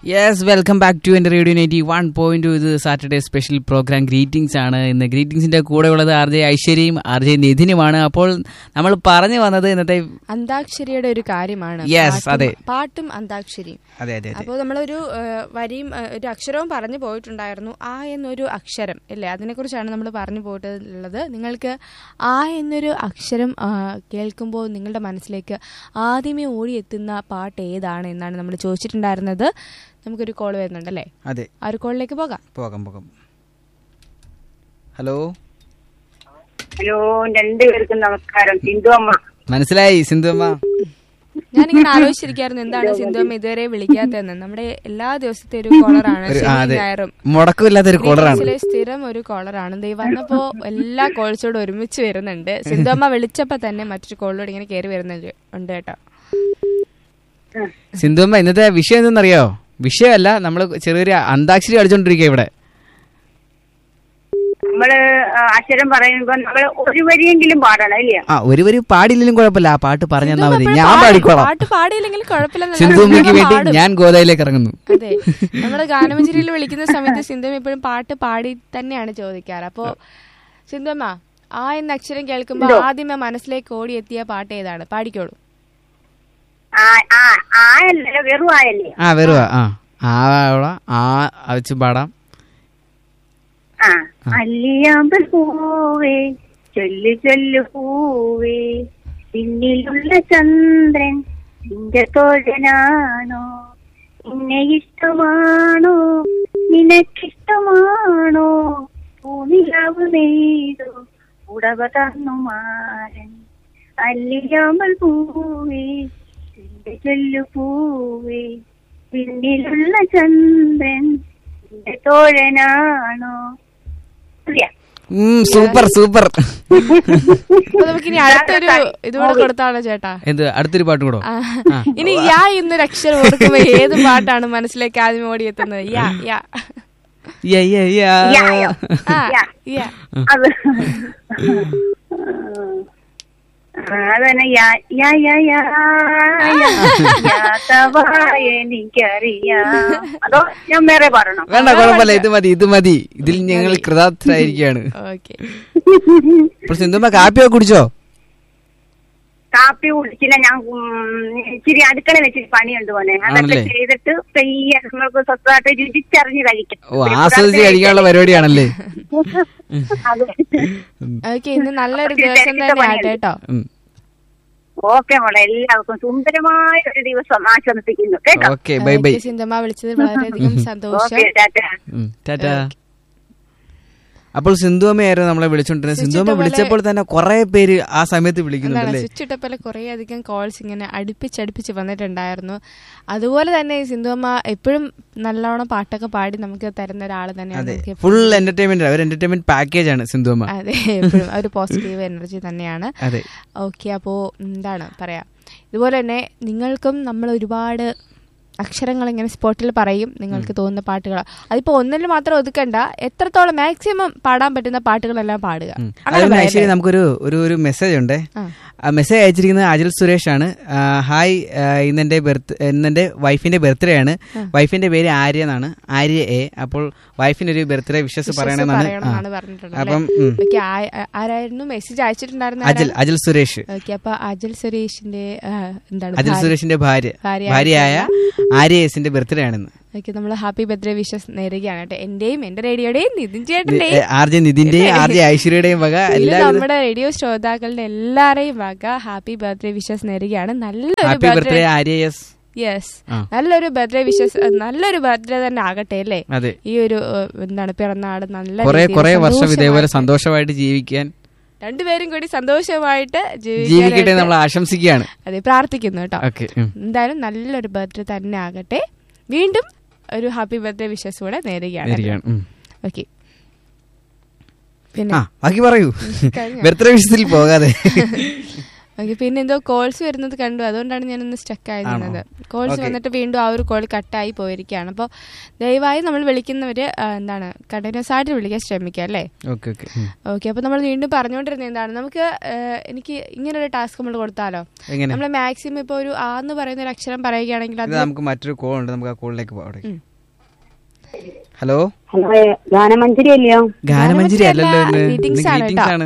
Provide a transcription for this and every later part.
Yes welcome back to എൻ്റെ radio ninety one point ഇത് Saturday special programme greetings ആണ് ഇന്ന് ഗ്രീറ്റിംഗ്സിന്റെ കൂടെ ഉള്ളത് ആർ ജെ ഐശ്വര്യയും ആർ ജെ നിധിനുമാണ് അപ്പോൾ നമ്മൾ പറഞ്ഞു വന്നത് ഇന്നത്തെ അന്താക്ഷരിയുടെ ഒരു കാര്യമാണ് Yes, പാട്ടും- അതെ. പാട്ടും അന്താക്ഷരിയും അതെ അതെ അതെ അപ്പോൾ നമ്മളൊരു ആ, വരിയും ആ, ഒരു അക്ഷരവും പറഞ്ഞു പോയിട്ടുണ്ടായിരുന്നു ആ എന്നൊരു അക്ഷരം അല്ലേ അതിനെക്കുറിച്ചാണ് നമ്മൾ പറഞ്ഞു പോയിട്ടുള്ളത് നിങ്ങൾക്ക് ആ എന്നൊരു അക്ഷരം ആ, കേൾക്കുമ്പോൾ നിങ്ങളുടെ മനസ്സിലേക്ക് ആദ്യമേ ഓടിയെത്തുന്ന പാട്ട് ഏതാണ് എന്നാണ് നമ്മൾ ചോദിച്ചിട്ടുണ്ടായിരുന്നത് നമുക്കൊരു കോൾ വരുന്നുണ്ടല്ലേ അതെ ആ ഒരു കോളിലേക്ക് പോകാം പോകാം പോകാം ഹലോ ഹലോ രണ്ടുപേർക്കും നമസ്കാരം സിന്ധു അമ്മ മനസ്സിലായി സിന്ധു അമ്മ ഞാനിങ്ങനെ ആലോചിച്ചിരിക്കായിരുന്നു എന്താണ് സിന്ധുവമ്മ ഇതുവരെ വിളിക്കാത്തതെന്ന് നമ്മുടെ എല്ലാ ദിവസത്തെ ഒരു കോളറാണ് ഒരു ആ, അതെ ഞായറും മുടക്കമില്ലാത്തൊരു കോളറാണ് ഗ്രീറ്റിംഗ്സിലെ സ്ഥിരം ഒരു കോളറാണ് ദൈവം വന്നപ്പോ എല്ലാ കോൾസോടും ഒരുമിച്ച് വരുന്നുണ്ട് സിന്ധുമ്മ വിളിച്ചപ്പോ തന്നെ മറ്റൊരു കോളിലൂടെ ഇങ്ങനെ കയറി വരുന്നുണ്ട് ഉണ്ട് കേട്ടോ സിന്ധു അമ്മ ഇന്നത്തെ വിഷയം എന്തെന്നറിയോ വിഷയമല്ല നമ്മൾ ചെറിയൊരു അന്താക്ഷരി കളിച്ചോണ്ടിരിക്കുക ഇവിടെ നമ്മള് ആ, അക്ഷരം പറയുമ്പോ നമ്മള് ഒരു വരിയെങ്കിലും പാടണം ഇല്ലയോ ആ ഒരു വരി പാടിയില്ലെങ്കിലും കുഴപ്പമില്ല ആ പാട്ട് പറഞ്ഞു തന്നാ മതി സിന്ധുമ്മ ഞാൻ എപ്പോഴും പാടിക്കോളാം പാട്ട് പാടിയില്ലെങ്കിൽ കുഴപ്പമില്ലെന്നല്ല സിന്ധു അമ്മയ്ക്ക് സിന്ധുമ്മ വേണ്ടി പാടും. ഞാൻ ഗോദയിലേക്ക് ഇറങ്ങുന്നു അതെ നമ്മള് ഗാനമഞ്ജരിയിൽ വിളിക്കുന്ന സമയത്ത് സിന്ധുമ്മ എപ്പോഴും പാട്ട് പാടി തന്നെയാണ് ചോദിക്കാറ് അപ്പോ സിന്ധുമ്മ ആ എന്ന അക്ഷരം കേൾക്കുമ്പോ ആദ്യമേ മനസ്സിലേക്ക് ഓടിയെത്തിയ പാട്ട് ഏതാണ് പാടിക്കോളൂ ആ ആ ആ അല്ലല്ലോ വെറും ആയല്ലേ ആ വരുവാ ആ ആ അവിടെ ആ വെച്ച് പാടാം ആ അല്ലിയാമ്പൽ പൂവേ ചൊല്ലു ചൊല്ലു പൂവേ പിന്നിലുള്ള ചന്ദ്രൻ നിന്റെ തോഴനാണോ നിന്നെ ഇഷ്ടമാണോ നിനക്കിഷ്ടമാണോ പൂനിലാവ് നെയ്തു ഉടവ തന്നു മാരൻ അല്ലിയാമ്പൽ പൂവേ നിന്റെ ചൊല്ലു പൂവേ പിന്നിലുള്ള ചന്ദ്രൻ നിന്റെ തോഴനാണോ അറിയാം ഉം, സൂപ്പർ സൂപ്പർ അപ്പൊ നമുക്ക് ഇനി അടുത്തൊരു ഇതുകൂടെ കൊടുത്താണോ ചേട്ടാ എന്ത് അടുത്തൊരു പാട്ട് കൂടോ ആ. ഇനി യാ എന്നൊരു അക്ഷരം ഓർക്കുമ്പോ ഏത് പാട്ടാണ് മനസ്സിലേക്ക് ആദ്യം ഓടിയെത്തുന്നത് യാ യാ യ, യ, യ. യാ, യാ. ആ യാ. യാ അത് ആ, അതന്നെ യാ യാ യാ യാ യാ. യാതവാ എനിക്കറിയാം അതോ ഞാൻ വേറെ പാടണം വേണ്ട കുഴപ്പമില്ല ഇത് മതി ഇത് മതി ഇതിൽ ഞങ്ങൾ കൃതാർത്ഥരായിരിക്കാണ് ഓക്കെ ഇപ്പോൾ സിന്ധുമ്മ കാപ്പിയൊക്കെ കുടിച്ചോ കാപ്പി കുടിച്ചില്ല ഞാൻ ഉം, ഇച്ചിരി അടുക്കള വെച്ചിട്ട് പണിയുണ്ട് പോനെ അതൊക്കെ ആണല്ലേ? ചെയ്തിട്ട് പെയ്യ നമ്മൾക്ക് സ്വസ്ഥമായിട്ട് രുചിച്ചറിഞ്ഞ് കഴിക്കാം ഓ ആസ്വദിച്ച് കഴിക്കാനുള്ള പരിപാടിയാണല്ലേ അത് ഓക്കെ ഇന്ന് നല്ലൊരു ദിവസം തന്നെ ആട്ടെ കേട്ടോ ഉം. ഓക്കെ മോളെ എല്ലാവർക്കും സുന്ദരമായ ഒരു ദിവസം ആശംസിക്കുന്നു കേട്ടോ ഓക്കെ ബൈ ബൈ ഓക്കെ, സിന്ധമ്മ വിളിച്ചത് വളരെയധികം സന്തോഷം ഓക്കെ ടാറ്റ ഉം, ടാറ്റാ അപ്പോൾ സിന്ധുവമ്മയായിരുന്നു നമ്മളെ വിളിച്ചോണ്ടിരുന്നത് സിന്ധുവമ്മ പോലെ- വിളിച്ചപ്പോൾ തന്നെ കുറെ പേര് ആ സമയത്ത് എന്താണ് വിളിക്കുന്നുണ്ടല്ലേ സ്വിച്ച് ഇട്ടപ്പോലെ കുറേ അധികം കോൾസ് ഇങ്ങനെ അടുപ്പിച്ചടുപ്പിച്ച് വന്നിട്ടുണ്ടായിരുന്നു അതുപോലെ തന്നെ ഈ സിന്ധുമ്മ എപ്പോഴും നല്ലോണം പാട്ടൊക്കെ പാടി നമുക്ക് തരുന്ന ഒരാൾ തന്നെയാണ് അതെ നമുക്ക് ഫുൾ എന്റർടൈൻമെന്റ് ഒരു എന്റർടൈൻമെന്റ് പാക്കേജ് ആണ് സിന്ധുവമ്മ അതെ എപ്പോഴും ഒരു പോസിറ്റീവ് എനർജി തന്നെയാണ് അതെ ഓക്കെ അപ്പോൾ എന്താണ് പറയാ ഇതുപോലെ തന്നെ നിങ്ങൾക്കും നമ്മൾ ഒരുപാട് അക്ഷരങ്ങൾ ഇങ്ങനെ സ്പോട്ടിൽ പറയും നിങ്ങൾക്ക് തോന്നുന്ന പാട്ടുകൾ അതിപ്പോ ഒന്നിൽ മാത്രം ഒതുക്കണ്ട എത്രത്തോളം മാക്സിമം പാടാൻ പറ്റുന്ന പാട്ടുകളെല്ലാം പാടുക ഉം. അങ്ങനെ അതുപോലെ പറയാം ഐശ്വര്യ നമുക്കൊരു ഒരു ഒരു മെസ്സേജ് ഉണ്ട് ആ. ആ മെസ്സേജ് അയച്ചിരിക്കുന്നത് അജിൽ സുരേഷ് ആണ് ആ, ഹായ് ആ, ഇന്നെന്റെ ബർത്ത് ഇന്നെന്റെ വൈഫിന്റെ ബർത്ത്ഡേ ആണ് വൈഫിന്റെ പേര് ആര്യ എന്നാണ് ആര്യ എ അപ്പോൾ വൈഫിന് ഒരു ബർത്ത്ഡേ വിഷസ് വിശ്വസിച്ച് പറയണമെന്നാണ് പറയണമെന്നാണ് ആ. പറഞ്ഞിട്ടുള്ളത് അപ്പം ഉം. ഓക്കെ ആരായിരുന്നു മെസ്സേജ് അയച്ചിട്ടുണ്ടായിരുന്ന അജിൽ അജിൽ സുരേഷ് ഓക്കെ അപ്പൊ അജിൽ സുരേഷിന്റെ ആ, എന്താണ് അജിൽ ഭാര്യ- സുരേഷിന്റെ ഭാര്യ ഭാര്യ ഭാര്യയായ ആര്യ എസിന്റെ ബർത്ത്ഡേ ആണെന്ന് ഓക്കെ നമ്മൾ ഹാപ്പി ബർത്ത്ഡേ വിഷസ് നേരുകയാണ് കേട്ടോ എന്റെയും എന്റെ റേഡിയോയുടെയും നിതിൻ ചേട്ടന്റെയും ആർ ജെ നിതിന്റെയും ആർ ജെ ഐശ്വര്യയുടെയും വക ഇതില് എല്ലാ നമ്മുടെ റേഡിയോ ശ്രോതാക്കളുടെ എല്ലാരെയും വക ഹാപ്പി ബർത്ത്ഡേ വിഷസ് നേരുകയാണ് നല്ലൊരു happy birthday Arya yes yes ആ. നല്ലൊരു ബർത്ത്ഡേ വിഷസ് നല്ലൊരു ബർത്ത്ഡേ തന്നെ ആകട്ടെ അല്ലേ അതെ ഈ ഒരു ഏഹ്, എന്താണ് പിറന്നാട് നല്ല കുറെ രീതിയിൽ കുറെ വർഷം ഇതേപോലെ സന്തോഷമായിട്ട് സന്തോഷമായിട്ട് ജീവിക്കാൻ രണ്ടുപേരും കൂടി സന്തോഷമായിട്ട് ജീവിക്കട്ടെ ജീവിക്കാനായിട്ട് നമ്മൾ ആശംസിക്കുകയാണ് അതെ പ്രാർത്ഥിക്കുന്നു കേട്ടോ ഓക്കെ എന്തായാലും നല്ലൊരു ബർത്ത്ഡേ തന്നെ ആകട്ടെ വീണ്ടും ഒരു ഹാപ്പി ബർത്ത്ഡേ വിഷസ് കൂടെ നേരുകയാണ് ഓക്കെ പിന്നെ ആ ബാക്കി പറയൂ കഴിഞ്ഞോ? ബർത്ത്ഡേ വിഷയത്തിൽ പോകാതെ ഓക്കെ പിന്നെ എന്തോ കോൾസ് വരുന്നത് കണ്ടു അതുകൊണ്ടാണ് ഞാനൊന്ന് സ്റ്റക്ക് ആയിരുന്നത് കോൾസ് Okay. വന്നിട്ട് വീണ്ടും ആ ഒരു കോൾ കട്ടായി പോയിരിക്കുകയാണ് അപ്പോൾ ദയവായി നമ്മൾ വിളിക്കുന്നവര് ആ, എന്താണ് കണ്ടിന്യൂസ് ആയിട്ട് വിളിക്കാൻ ശ്രമിക്കുക അല്ലേ ഓക്കെ ഓക്കെ ഓക്കെ അപ്പോൾ നമ്മൾ വീണ്ടും പറഞ്ഞുകൊണ്ടിരുന്നത് എന്താണ് നമുക്ക് ആ, എനിക്ക് ഇങ്ങനെ ഒരു ടാസ്ക് നമ്മൾ കൊടുത്താലോ എങ്ങനെ നമ്മൾ മാക്സിമം ഇപ്പോൾ ഒരു ആ എന്ന് പറയുന്ന ഒരു അക്ഷരം പറയുകയാണെങ്കിൽ ഇത് അത് നമുക്ക് മറ്റൊരു കോൾ ഉണ്ട് നമുക്ക് ആ കോളിലേക്ക് പോകാം ഹലോ ഹലോ ഗാനമഞ്ജരി അല്ലയോ ഗാനമഞ്ജരി അല്ലല്ലോ ഇന്ന് ഇന്ന് Greetings ആണ് greetings കേട്ടോ. ആണ്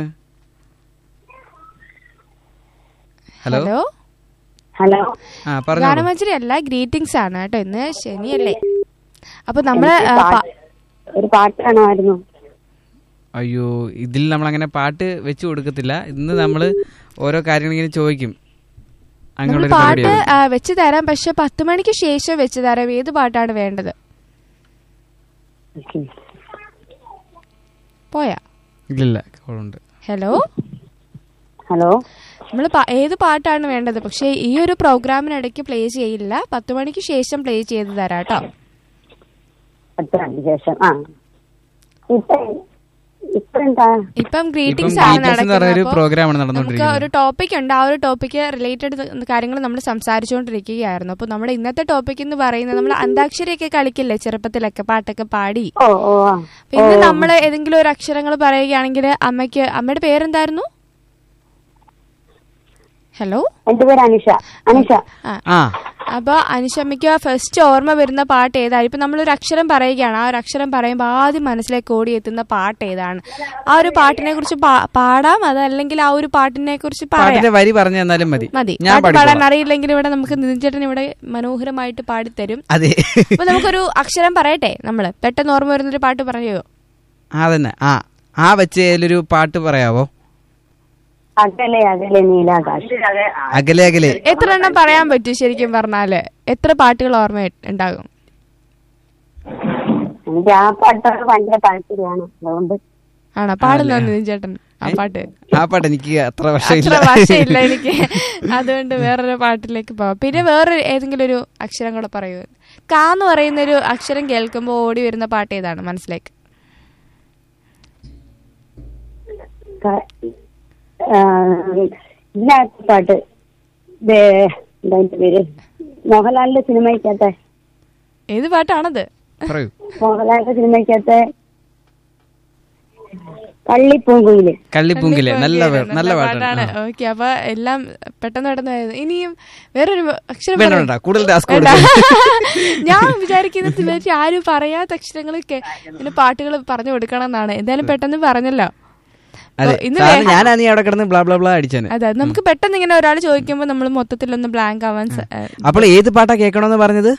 ഹലോ ഹലോ ആ ഹലോ പറഞ്ഞോളൂ ഗാനമഞ്ജരി അല്ല ഗ്രീറ്റിംഗ്സ് ആണ് കേട്ടോ ഇന്ന് ശനിയല്ലേ അപ്പൊ നമ്മള് ആ, എനിക്ക് പ- പാട്ട്- ഒരു പാട്ട് കാണുമായിരുന്നു അയ്യോ ഇതിൽ നമ്മൾ അങ്ങനെ പാട്ട് വെച്ചു കൊടുക്കത്തില്ല ഇന്ന് നമ്മൾ ഓരോ കാര്യങ്ങൾ ഇങ്ങനെ ചോദിക്കും നമ്മള് അങ്ങനെയുള്ള ഒരു പാട്ട് പരിപാടിയാണ് ആ, വെച്ച് തരാം പക്ഷെ പത്ത് മണിക്ക് ശേഷം വെച്ച് തരാം ഏത് പാട്ടാണ് വേണ്ടത് ഓക്കേ. പോയാ ഇല്ലില്ല കോളുണ്ട് ഹലോ ഹലോ നമ്മൾ ഏത് പാട്ടാണ് വേണ്ടത് പക്ഷെ ഈ ഒരു പ്രോഗ്രാമിനിടയ്ക്ക് പ്ലേ ചെയ്യില്ല പത്ത് മണിക്ക് ശേഷം പ്ലേ ചെയ്ത് തരാം കേട്ടോ പത്ത് മണിക്ക് ശേഷം ആ ഇപ്പൊ ഇപ്പൊ എന്താ ഇപ്പം ഇപ്പം ഗ്രീറ്റിംഗ്സ് ആണ് greetings എന്ന് പറഞ്ഞ ഒരു നടക്കുന്നത് പ്രോഗ്രാമാണ് നമുക്ക് നടന്നുകൊണ്ടിരിക്കുന്നത് ഒരു ടോപ്പിക് ഉണ്ട് ആ ഒരു ടോപ്പിക്ക് റിലേറ്റഡ് കാര്യങ്ങൾ നമ്മൾ സംസാരിച്ചുകൊണ്ടിരിക്കുകയായിരുന്നു അപ്പോൾ നമ്മുടെ ഇന്നത്തെ ടോപ്പിക് എന്ന് പറയുന്നത് നമ്മൾ അന്താക്ഷരിയൊക്കെ കളിക്കില്ലേ ചെറുപ്പത്തിലൊക്കെ പാട്ടൊക്കെ പാടി ഓ ഓ ആ പിന്നെ നമ്മൾ ഏതെങ്കിലും ഒരു അക്ഷരങ്ങൾ പറയുകയാണെങ്കിൽ അമ്മയ്ക്ക് അമ്മയുടെ പേരെന്തായിരുന്നു ഹലോ എന്റെ പേര് അനിഷ അനിഷ ആ ആ അപ്പൊ അനുഷമ്മയ്ക്ക് ഫസ്റ്റ് ഓർമ്മ വരുന്ന പാട്ട് ഏതാണ് ഇപ്പൊ നമ്മളൊരു അക്ഷരം പറയുകയാണ് ആ ഒരു അക്ഷരം പറയുമ്പോൾ ആദ്യം മനസ്സിലേക്ക് ഓടിയെത്തുന്ന പാട്ട് ഏതാണ് ആ ഒരു പാട്ടിനെ കുറിച്ച് പാ- പാടാം അതല്ലെങ്കിൽ ആ ഒരു പാട്ടിനെ കുറിച്ച് പറയാം പാട്ടിന്റെ വരി പറഞ്ഞു തന്നാലും മതി മതി ഞാൻ പാട്ട് പാടാൻ പാടിക്കോളാം അറിയില്ലെങ്കിൽ ഇവിടെ നമുക്ക് നിതിൻചേട്ടൻ ഇവിടെ മനോഹരമായിട്ട് പാടിത്തരും അതെ അപ്പൊ നമുക്കൊരു അക്ഷരം പറയട്ടെ നമ്മള് പെട്ടെന്ന് ഓർമ്മ വരുന്നൊരു പാട്ട് പറയുമോ ആ തന്നെ ആ ആ വെച്ച് അതിലൊരു പാട്ട് പറയാവോ അകലെ അകലെ നീലാകാശം അകലെ അകലെ എത്ര എണ്ണം പറയാൻ പറ്റും ശരിക്കും പറഞ്ഞാല് എത്ര പാട്ടുകൾ ഓർമ്മ ഉണ്ടാകും എനിക്ക് ആ പാട്ടോട് ഭയങ്കര താല്പര്യമാണ് അതുകൊണ്ട് ആണോ പാടുന്ന നിതിൻചേട്ടൻ ആ പാട്ട് ആ പാട്ട് എനിക്ക് അത്ര അത്ര വശമില്ല ഭാഷയില്ല എനിക്ക് അതുകൊണ്ട് വേറൊരു പാട്ടിലേക്ക് പോവാം പിന്നെ വേറെ ഏതെങ്കിലും ഒരു അക്ഷരം കൂടെ പറയൂ കാന്ന് പറയുന്ന ഒരു അക്ഷരം കേൾക്കുമ്പോൾ ഓടി വരുന്ന പാട്ട് ഏതാണ് മനസ്സിലേക്ക് ക- ആ, ഇതിനകത്ത് പാട്ട് ദേ, എന്താ അതിന്റെ പേര് മോഹൻലാലിന്റെ സിനിമയ്ക്കകത്തെ ഏത് പാട്ടാണത് പറയൂ മോഹൻലാലിന്റെ സിനിമയ്ക്കകത്തെ കള്ളിപ്പൂങ്കുയില് കള്ളിപ്പൂങ്കിലെ നല്ല വേ- നല്ല പാട്ടാണ് ആ. ഓക്കെ അപ്പൊ എല്ലാം പെട്ടെന്ന് പെട്ടെന്ന് വരുന്നു ഇനിയും വേറൊരു അക്ഷരം വേണ്ട പറയൂ. വേണ്ട കൂടുതൽ ടാസ്ക് വേണ്ട. കൊടുക്കും ഞാൻ വിചാരിക്കുന്നത് ഇവർക്ക് ആരും പറയാത്ത അക്ഷരങ്ങൾ ഇങ്ങനെ പാട്ടുകൾ പറഞ്ഞു കൊടുക്കണം എന്നാണ് എന്തായാലും പെട്ടെന്ന് പറഞ്ഞല്ലോ അതെ അപ്പൊ ഇന്ന് സാറിന് വേ- ഞാനാ നീ അവിടെ കിടന്ന് ബ്ലാ ബ്ലാ ബ്ലാ അടിച്ചേനെ അതെ നമുക്ക് പെട്ടെന്ന് ഇങ്ങനെ ഒരാൾ ചോദിക്കുമ്പോൾ നമ്മൾ മൊത്തത്തിലൊന്ന് ബ്ലാങ്ക് ആവാൻ സ- ഏ, അപ്പോൾ ഏത് പാട്ടാ കേൾക്കണമെന്ന് പറഞ്ഞത്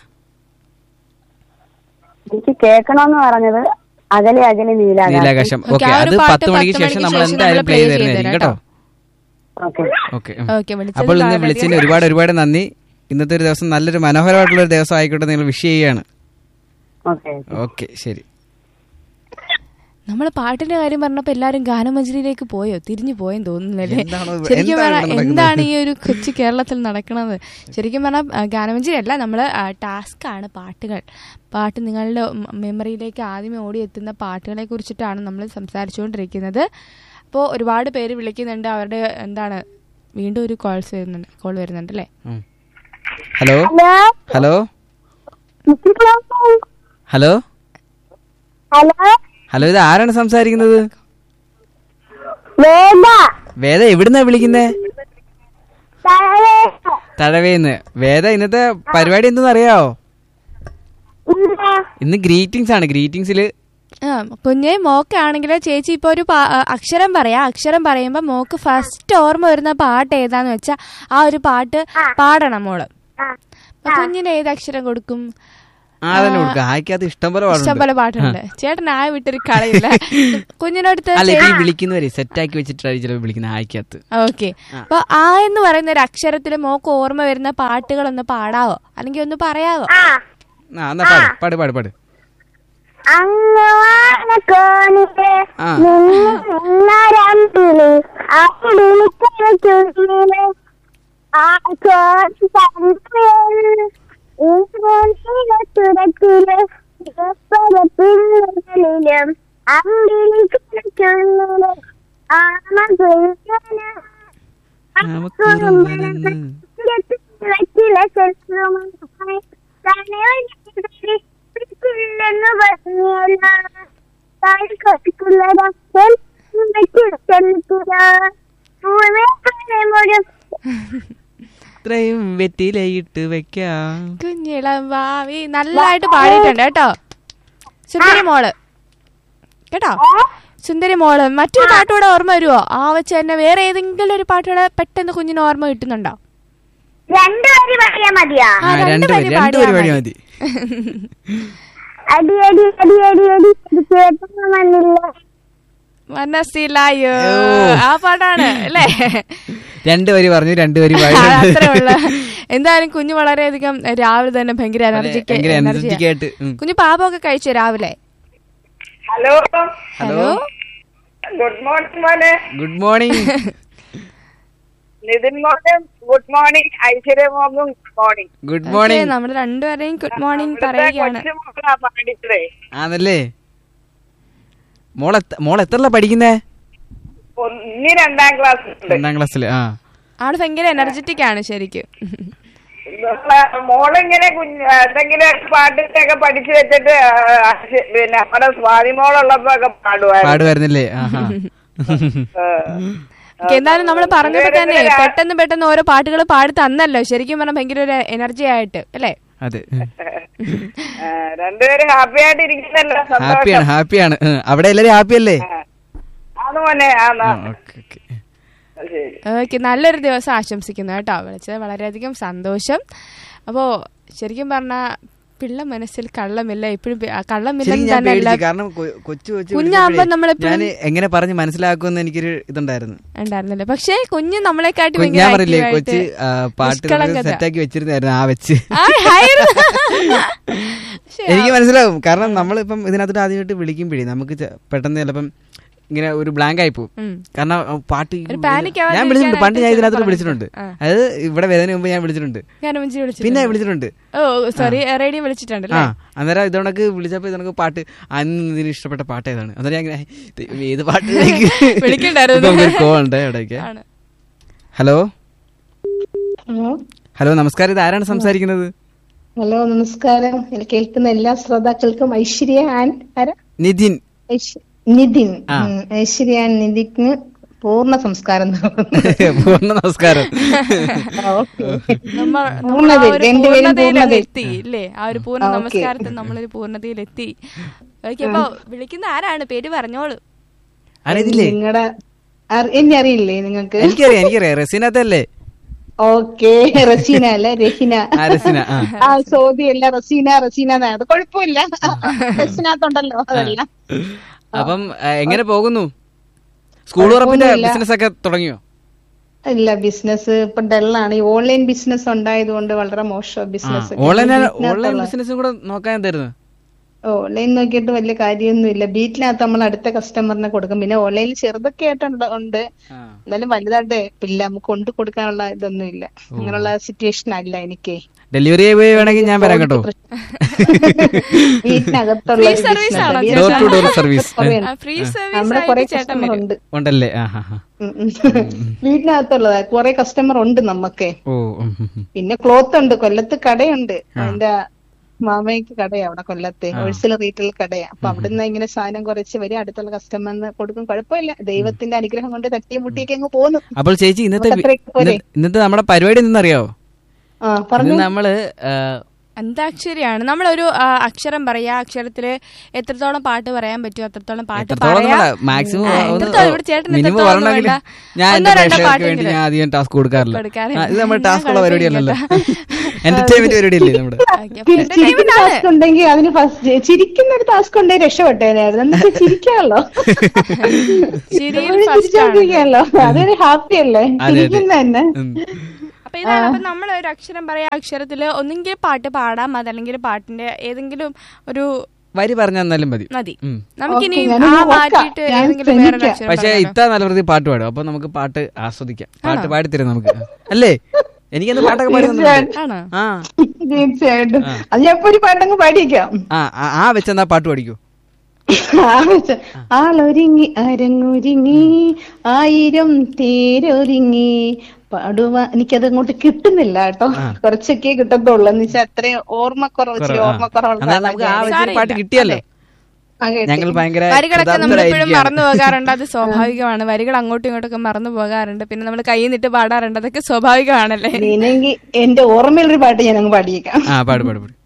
എനിക്ക് കേൾക്കണമെന്ന് പറഞ്ഞത് അകലെ അകലെ നീലാകാശം നീലാകാശം Okay, ഓക്കെ ആ ഒരു അത് പാട്ട് പത്ത് മണിക്ക് പത്ത് ശേഷം മണിക്ക് നമ്മൾ ശേഷം എന്തായാലും നമ്മള് പ്ലേ play ചെയ്ത് ചെയ്ത് തരുന്നതായിരിക്കും തരാം കേട്ടോ ഓക്കെ ഓക്കെ ഓക്കെ വിളിച്ചത് അപ്പോൾ ഇന്ന് വളരെയധികം വിളിച്ചതിന് ഒരുപാട് ഒരുപാട് നന്ദി ഇന്നത്തെ ഒരു ദിവസം നല്ലൊരു മനോഹരമായിട്ടുള്ള ഒരു ദിവസം ആയിക്കോട്ടെ നിങ്ങൾ വിഷ് ചെയ്യുകയാണ് ഓക്കെ ഓക്കെ ശരി നമ്മൾ പാട്ടിന്റെ കാര്യം പറഞ്ഞപ്പോ എല്ലാരും ഗാനമഞ്ജരിയിലേക്ക് പോയോ തിരിഞ്ഞു പോയെന്ന് തോന്നുന്നല്ലേ എന്താണോ ഇവിടെ- ശരിക്കും എന്താണ് പറഞ്ഞാൽ ഇവിടെ നടക്കുന്നത്? എന്താണ് ഈ ഒരു കൊച്ചു കേരളത്തിൽ നടക്കുന്നത് ശരിക്കും പറഞ്ഞാൽ ഗാനമഞ്ജരി അല്ല നമ്മൾ ടാസ്ക് ആണ് പാട്ടുകൾ പാട്ട് നിങ്ങളുടെ മ- മെമ്മറിയിലേക്ക് ആദ്യമേ ഓടിയെത്തുന്ന പാട്ടുകളെ കുറിച്ചിട്ടാണ് നമ്മൾ സംസാരിച്ചുകൊണ്ടിരിക്കുന്നത് അപ്പോൾ ഒരുപാട് പേര് വിളിക്കുന്നുണ്ട് അവരുടെ എന്താണ് വീണ്ടും ഒരു കോൾസ് വരുന്നുണ്ട് കോൾ വരുന്നുണ്ട് അല്ലേ ഉം. Hello hello hello hello hello ഇത് ആരാണ് സംസാരിക്കുന്നത് വേണ്ട വേദ എവിടുന്നാ വിളിക്കുന്നേ തഴവേന്ന് വേദ ഇന്നത്തെ പരിപാടി എന്തെന്ന് അറിയാവോ ഇന്ന് ഗ്രീറ്റിംഗ്സ് ആണ് ഗ്രീറ്റിംഗ്സിൽ ആ കുഞ്ഞെ മോക്കാണെങ്കിൽ ചേച്ചി ഇപ്പൊ ഒരു പാ- ആ, അക്ഷരം പറയാം അക്ഷരം പറയുമ്പോ മോക്ക് ഫസ്റ്റ് ഓർമ്മ വരുന്ന പാട്ട് ഏതാന്ന് വെച്ചാ ആ ഒരു പാട്ട് പാടണം മോള് അപ്പൊ കുഞ്ഞിന് ഏത് അക്ഷരം കൊടുക്കും ആ തന്നെ കൊടുക്കുക ആയിക്കകത്ത് ഇഷ്ടം പോലെ ഇഷ്ടം പാടുണ്ട് പോലെ പാട്ടുണ്ട് ചേട്ടൻ ആ വിട്ടൊരു കളയില്ല കുഞ്ഞിനടുത്ത് അല്ല ഇത് ഈ വിളിക്കുന്നവരെ സെറ്റാക്കി വെച്ചിട്ടാണ് ചിലപ്പോൾ വിളിക്കുന്നത് ആയിക്കകത്ത് ഓക്കെ അപ്പൊ ആ എന്ന് പറയുന്ന ഒരു അക്ഷരത്തിൽ മോക്ക് ഓർമ്മ വരുന്ന പാട്ടുകളൊന്ന് പാടാവോ അല്ലെങ്കിൽ ഒന്ന് പറയാവോ ആ എന്നാ പാട് പാട് പാട് പാട് അങ്ങ് കോണിലെ ആ നിന്നരമ്പിളി അവിളിക്കണ ആ കോച്ച് തന്ത്രിയാണ് ഈ തുറക്കില് പിന്നിലും അമ്പിളിക്കണ ആമ എന്ന് പറഞ്ഞല്ല താഴെ കൊത്തിക്കുള്ളതാ പൂവേ മുഴും ഇത്രയും വെറ്റിലയിട്ട് വെക്കാം കുഞ്ഞിളം ഭാവി നല്ലതായിട്ട് പാടിയിട്ടുണ്ട് കേട്ടോ സുന്ദരി മോള് കേട്ടോ സുന്ദരി മോള് മറ്റൊരു പാട്ടുകൂടെ ഓർമ്മ വരുമോ ആ വെച്ച് തന്നെ വേറെ ഏതെങ്കിലും ഒരു പാട്ടുകൂടെ പെട്ടെന്ന് കുഞ്ഞിന് ഓർമ്മ കിട്ടുന്നുണ്ടോ രണ്ടുപേര് പറയാ മതിയാ ആ, ആ രണ്ട് രണ്ട് വരി പേര് രണ്ട് പാടിയാ പരിപാടി മതി. മതി അടി അടി അടി അടി അടി ഇത് കേട്ടപ്പോ വന്നില്ല മനസ്സിലായോ ഓ. ആ പാട്ടാണ് അല്ലേ രണ്ട് വരി പറഞ്ഞു രണ്ട് വരി ആ, പാടി അത്രേ ഉള്ളു എന്തായാലും കുഞ്ഞു വളരെയധികം രാവിലെ തന്നെ ഭയങ്കര എനർജിക്ക് ഭയങ്കര എനർജി energetic ആയിട്ട്, ഉം. കുഞ്ഞു പാപമൊക്കെ കഴിച്ചു രാവിലെ ഹലോ ഹലോ ഗുഡ് മോർണിംഗ് മോനെ ഗുഡ് മോർണിംഗ് നിതിൻ മോനും ഗുഡ് മോർണിംഗ് ഐശ്വര്യ മോനും good morning good okay, morning നമ്മുടെ രണ്ടുപേരെയും ഗുഡ് മോർണിംഗ് ഇവിടുത്തെ പറയുകയാണ് കൊച്ചു മോളാ പാടിച്ചതേ ആണല്ലേ മോൾ എത്ര- മോൾ എത്രല്ല പഠിക്കുന്നേ ഒന്നി രണ്ടാം ക്ലാസ് ഉണ്ട് രണ്ടാം ക്ലാസ്സിൽ ആ ആള് ഭയങ്കര എനർജറ്റിക് ആണ് ശരിക്കും നമ്മളെ മോളിങ്ങനെ കുഞ്ഞ് എന്തെങ്കിലും പാട്ടൊക്കെ പഠിച്ചു വെച്ചിട്ട് ആ, അശ്വ- പിന്നെ നമ്മുടെ സ്വാതി മോളുള്ളപ്പോ ഒക്കെ പാടുവായിരുന്നു പാടുവായിരുന്നല്ലേ ആഹാ ആ. ഓക്കേ, എന്തായാലും നമ്മൾ പറഞ്ഞപ്പോ രണ്ടുപേരും തന്നെ കൂടെ രാ- പെട്ടെന്ന് പെട്ടെന്ന് ഓരോ പാട്ടുകൾ പാടി തന്നല്ലോ ശരിക്കും പറഞ്ഞാൽ ഭയങ്കര ഒരു എനർജി ആയിട്ട് അല്ലേ അതെ ആ, രണ്ടുപേരും ഹാപ്പി ആയിട്ട് ഇരിക്കുന്നല്ലോ ഹാപ്പിയാണ് ഹാപ്പിയാണ് അവിടെ എല്ലാരും ഹാപ്പി അല്ലേ ആണ് മോനെ ആന്നാ ഓക്കെ ഓക്കെ ശരി ഓക്കെ നല്ലൊരു ദിവസം ആശംസിക്കുന്നു കേട്ടോ വിളിച്ചത് വളരെയധികം സന്തോഷം അപ്പോ ശരിക്കും പറഞ്ഞ പിള്ള മനസ്സിൽ കള്ളമില്ല ഇപ്പോഴും കള്ളമില്ലെന്ന് ശരിക്കും ഞാൻ തന്നെ പേടിച്ചു അല്ല കാരണം കൊ- കൊച്ചു കൊച്ചു കുഞ്ഞാകുമ്പോ വിളിച്ചപ്പോഴേ നമ്മളെപ്പോഴും- ഞാൻ എങ്ങനെ പറഞ്ഞ് മനസ്സിലാക്കുമെന്ന് എനിക്കൊരു ഇതുണ്ടായിരുന്നു ഉണ്ടായിരുന്നല്ലേ പക്ഷേ കുഞ്ഞ് നമ്മളെക്കാട്ടി കൊ- ഭയങ്കര ഞാൻ പറയില്ലേ active കൊച്ച് ആയിട്ട് ആ, പാട്ട് നിഷ്കളങ്കത. സെറ്റാക്കി വെച്ചിരുന്നായിരുന്നു ആ വെച്ച് ആ, ആയിരുന്നു. പക്ഷേ, എനിക്ക് മനസ്സിലാവും കാരണം നമ്മളിപ്പം ഇതിനകത്തോട്ട് ആദ്യമായിട്ട് വിളിക്കുമ്പോഴേ നമുക്ക് ചെ- പെട്ടെന്ന് ചിലപ്പം ഇങ്ങനെ ഒരു ബ്ലാങ്ക് ആയി പോകും ഉം. കാരണം ആ, പാട്ട് ഒരു panic ആവാതെ ഞാൻ വിളിച്ചിട്ടുണ്ട് പണ്ട് ഞാൻ ഇരിക്കാനായിട്ട് ഇതിനകത്തോട്ട് ചിലപ്പോൾ വിളിച്ചിട്ടുണ്ട് ആ. അതായത് ഇവിടെ വരുന്നതിന് മുമ്പ് ഞാൻ വിളിച്ചിട്ടുണ്ട് ഞാൻ ഉമ്മച്ചി വിളിച്ചിട്ടുണ്ട്. പിന്നെ വിളിച്ചിട്ടുണ്ട് ഓ സോറി റേഡിയോ വിളിച്ചിട്ടുണ്ടല്ലേ ആ അന്നേരം ഇതോണക്ക് വിളിച്ചപ്പോ ഇതോണക്ക് പാട്ട് അന്ന് ഇതിന് ഇഷ്ടപ്പെട്ട പാട്ട് ഏതാണ് അന്നേരം ഞാൻ ഇങ്ങനെ, ഇത് ഏത് പാട്ട് വിളിക്കണ്ടായിരുന്നു. കോൾ ഉണ്ട് ഇവിടേക്ക് ആണ്. ഹലോ ഹലോ ഹലോ നമസ്കാരം ഇത് ആരാണ് സംസാരിക്കുന്നത് ഹലോ നമസ്കാരം ഇതിൽ കേൾക്കുന്ന എല്ലാ ശ്രോതാക്കൾക്കും ഐശ്വര്യ ആൻഡ് ആരാ നിതിൻ ഐശ്- നിതിൻ ആ. ഉം, ഐശ്വര്യ ആൻഡ് നിതിന് പൂർണ്ണ സംസ്കാരം പൂർണ്ണ നമസ്കാരം ആ, ഓക്കേ. നമ്മ- നമ്മൾ ആ പൂർണ്ണതയിൽ, ഒരു രണ്ടുപേരും പൂർണ്ണതയിൽ അങ്ങ് പൂർണ്ണതയിൽ. എത്തി ഇല്ലേ ആ ഒരു പൂർണ്ണ ആ, ഓക്കേ. നമസ്കാരത്തിൽ നമ്മളൊരു പൂർണ്ണതയിൽ എത്തി ഓക്കെ അപ്പൊ വിളിക്കുന്ന ആരാണ് പേര് പറഞ്ഞോളൂ അറിയത്തില്ലേ നിങ്ങളുടെ എന്നെ അറിയില്ലേ നിങ്ങൾക്ക് എനിക്കറിയാം എനിക്കറിയാം റസീനത്തല്ലേ ഓക്കെ റസീന അല്ല രഹിന ആ റസീന ആ ആ സോദി അല്ല റസീന റസീന എന്നാ. അത് കുഴപ്പമില്ല റസീനത്തുണ്ടല്ലോ അതല്ല അപ്പം ആ, എങ്ങനെ പോകുന്നു സ്കൂൾ ഉറപ്പിന്റെ ബിസിനസ് ഒക്കെ തുടങ്ങിയോ ഇല്ല ബിസിനസ് ഇപ്പൊ ഡള്ളാണ് ഈ ഓൺലൈൻ ബിസിനസ് ഉണ്ടായത് കൊണ്ട് വളരെ മോശം ബിസിനസ് ഓൺലൈൻ ഓൺലൈൻ ബിസിനസ്സും കൂടെ നോക്കാൻ എന്തായിരുന്നു ഓൺലൈൻ നോക്കിയിട്ട് വലിയ കാര്യമൊന്നും ഇല്ല ബീറ്റിനകത്ത് നമ്മൾ അടുത്ത കസ്റ്റമറിനെ കൊടുക്കും പിന്നെ ഓൺലൈനിൽ ചെറുതൊക്കെ ആയിട്ടുണ്ട് ഉണ്ട് എന്നാലും വലുതായിട്ട് ഇല്ല നമുക്ക് കൊണ്ടു കൊടുക്കാനുള്ള ഇതൊന്നും ഇല്ല അങ്ങനെയുള്ള സിറ്റുവേഷൻ അല്ല എനിക്ക് ഡെലിവറി പോയി വേണമെങ്കിൽ ഞാൻ വരാം കേട്ടോ വീട്ടിനകത്തുള്ള Free service ആണോ ചേട്ടാ? Door to door service free നമ്മുടെ കുറെ സർവീസ് ചേട്ടൻ കസ്റ്റമർ വരും ഉണ്ട് ഉണ്ടല്ലേ ആ ഹാ ഹാ ഉം, ഉം. വീട്ടിനകത്തുള്ളതാ കുറെ കസ്റ്റമർ ഉണ്ട് നമുക്ക് ഓ ഉം, ഉം, ഉം. പിന്നെ ക്ലോത്ത് ഉണ്ട് കൊല്ലത്ത് കടയുണ്ട് എന്റെ മാമയ്ക്ക് കടയാ അവിടെ കൊല്ലത്തെ ഹോൾസെയിൽ റീറ്റെയിൽ കടയാ അപ്പൊ അവിടുന്ന് ഇങ്ങനെ സാധനം കുറച്ച് വരും അടുത്തുള്ള കസ്റ്റമറിന് കൊടുക്കും കുഴപ്പമില്ല ദൈവത്തിന്റെ അനുഗ്രഹം കൊണ്ട് തട്ടിയും മുട്ടിയൊക്കെ അങ്ങ് പോന്നു അപ്പോൾ ചേച്ചി ഇന്നത്തെ നമുക്ക് അത്രയൊക്കെ പോരെ? ഇന്ന- ഇന്നത്തെ നമ്മുടെ പരിപാടി എന്തെന്നറിയാവോ ആ പറഞ്ഞു ഇന്ന് നമ്മള് ആ, അന്താക്ഷരിയാണ് നമ്മളൊരു ആ, അക്ഷരം പറയാ അക്ഷരത്തില് എത്രത്തോളം പാട്ട് പറയാൻ പറ്റുമോ അത്രത്തോളം പാട്ട് എത്രത്തോളം പറയാം നമ്മള് മാക്സിമം ആ, ഒന്ന് എത്രത്തോളം ഇവിടെ ചേട്ടന് മിനിമം എത്രത്തോളം ഒന്നും പറഞ്ഞെങ്കിൽ വേണ്ട. ഞാൻ ഒന്നോ എന്റെ രണ്ടോ പ്രേക്ഷകർക്ക് വേണ്ടി പാട്ടെങ്കിലും. ഞാൻ അധികം ടാസ്ക് കൊടുക്കാറില്ല കൊടുക്കാറില്ല. ആ, ഇത് നമ്മുടെ ഞാൻ ടാസ്ക് ഉള്ള പരിപാടിയല്ലല്ലോ കുഴപ്പമില്ല എന്റർടൈൻമെന്റ് പരിപാടിയല്ലേ നമ്മുടെ ഓക്കേ, അപ്പൊ entertainment ചിരിക്കുന്ന ആണ്. ടാസ്ക് ഉണ്ടെങ്കിൽ അതിന് ഫസ്റ്റ് ചിരിക്കുന്ന ഒരു ടാസ്ക് ഉണ്ടെങ്കിൽ രക്ഷപ്പെട്ടേനായിരുന്നു എന്നിട്ട് ചിരിക്കാമല്ലോ ചിരിയിൽ നമ്മള് first ആണ്. ചിരിച്ചോണ്ടിരിക്കാമല്ലോ അതൊരു ഹാപ്പി അല്ലേ അതെ, അതെ. ചിരിക്കുന്ന തന്നെ ഉം. അപ്പൊ ഇതാണ് അപ്പൊ നമ്മൾ ഒരു അക്ഷരം പറയാ അക്ഷരത്തില് ഒന്നെങ്കിൽ പാട്ട് പാടാം അതല്ലെങ്കിൽ പാട്ടിന്റെ ഏതെങ്കിലും ഒരു വരി പറഞ്ഞു തന്നാലും മതി മതി ഉം. നമുക്കിനി ഓക്കേ, ഞാനൊന്ന് ആ നോക്കാം. മാറ്റിയിട്ട് ഞാൻ ഏതെങ്കിലും വേറൊരു ശ്രമിക്കാം. അക്ഷരം പക്ഷെ പറയാലോ? ഇത്ത നല്ല പ്രതി പാട്ട് പാടും അപ്പൊ നമുക്ക് പാട്ട് ആസ്വദിക്കാം പാട്ട് പാടിത്തരാം നമുക്ക് അല്ലേ എനിക്കെന്ത് പാട്ടൊക്കെ പാടി തന്നിട്ടുണ്ട്. ആണോ ആ തീർച്ചയായിട്ടും അത് ഞാൻ ഇപ്പൊ ഒരു പാട്ടങ്ങ് പാടിയേക്കാം ആ ആ- ആ വെച്ചെന്നാ പാട്ട് പാടിക്കോ ആളൊരുങ്ങി അരങ്ങൊരുങ്ങി ആയിരം തേരൊരുങ്ങി പാടുക എനിക്കത് അങ്ങോട്ട് കിട്ടുന്നില്ല കേട്ടോ കുറച്ചൊക്കെ കിട്ടത്തുള്ളൂ എന്ന് വെച്ചാൽ അത്രയും ഓർമ്മക്കുറവ് ഇച്ചിരി കുറവ്, ആ. ഓർമ്മക്കുറവുള്ള എന്നാൽ നമുക്ക് ആ ആളാണ് ഞാൻ. വെച്ചൊരു പാട്ട് കിട്ടിയല്ലോ ആ, കേട്ടു. ഞങ്ങൾ ഭയങ്കര വരികളൊക്കെ നമ്മൾ എപ്പോഴും കൃതാർത്ഥരായിരിക്കുകയാണ്. മറന്നു പോകാറുണ്ട് അത് സ്വാഭാവികമാണ് വരികൾ അങ്ങോട്ടും ഇങ്ങോട്ടൊക്കെ മറന്നു പോകാറുണ്ട് പിന്നെ നമ്മൾ കൈ നിട്ട് പാടാറുണ്ട് അതൊക്കെ സ്വാഭാവികമാണല്ലേ ഇല്ലെങ്കിൽ എന്റെ ഓർമ്മയിലൊരു പാട്ട് ഞാൻ അങ്ങ് പാടിയേക്കാം ആ പാട് പാട് പാട്